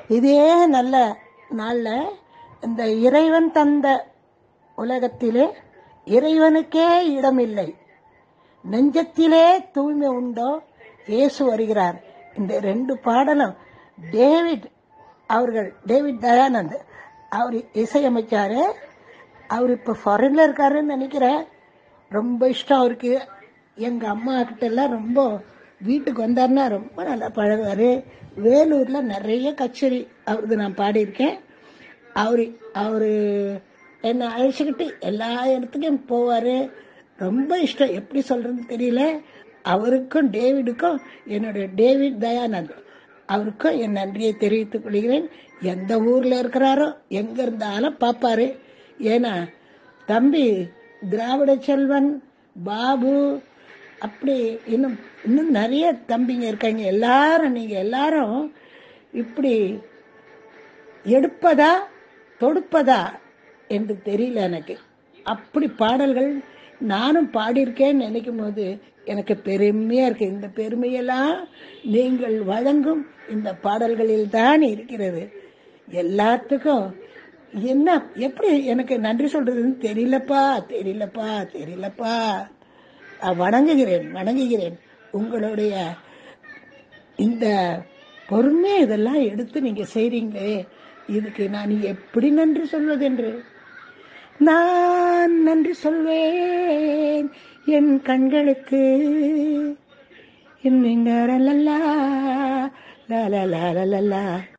இதே நல்ல நாள்ல இந்த இறைவன் தந்த உலகத்திலே இறைவனுக்கே இடமில்லை நெஞ்சத்திலே தூய்மை உண்டோ இயேசு வருகிறார் இந்த ரெண்டு பாடலும் டேவிட் அவர்கள் டேவிட் தயானந்த் அவர் இசையமைச்சாரு அவர் இப்போ ஃபாரின்ல இருக்காருன்னு நினைக்கிறேன் ரொம்ப இஷ்டம் அவருக்கு எங்க அம்மா கிட்ட எல்லாம் ரொம்ப வீட்டுக்கு வந்தாருன்னா ரொம்ப நல்லா பழகுவாரு வேலூர்ல நிறைய கச்சேரி அவருக்கு நான் பாடியிருக்கேன் அவரு அவரு என்னை அழைச்சிக்கிட்டு எல்லா இடத்துக்கும் போவாரு ரொம்ப இஷ்டம் எப்படி சொல்றதுன்னு தெரியல அவருக்கும் டேவிடுக்கும் என்னுடைய டேவிட் தயானந்த் அவருக்கும் என் நன்றியை தெரிவித்துக் கொள்கிறேன் எந்த ஊர்ல இருக்கிறாரோ எங்க இருந்தாலும் பார்ப்பாரு ஏன்னா தம்பி திராவிட செல்வன் பாபு அப்படி இன்னும் இன்னும் நிறைய தம்பிங்க இருக்காங்க எல்லாரும் நீங்க எல்லாரும் இப்படி எடுப்பதா தொடுப்பதா என்று தெரியல எனக்கு அப்படி பாடல்கள் நானும் பாடியிருக்கேன்னு நினைக்கும் போது எனக்கு பெருமையா இருக்கு இந்த பெருமையெல்லாம் நீங்கள் வழங்கும் இந்த பாடல்களில் தான் இருக்கிறது எல்லாத்துக்கும் என்ன எப்படி எனக்கு நன்றி சொல்றதுன்னு தெரியலப்பா தெரியலப்பா தெரியலப்பா நான் வணங்குகிறேன் வணங்குகிறேன் உங்களுடைய இந்த பொறுமை இதெல்லாம் எடுத்து நீங்க செய்றீங்களே இதுக்கு நான் எப்படி நன்றி சொல்வதென்று நான் நன்றி சொல்வேன் என் கண்களுக்கு என் லலலா லலலா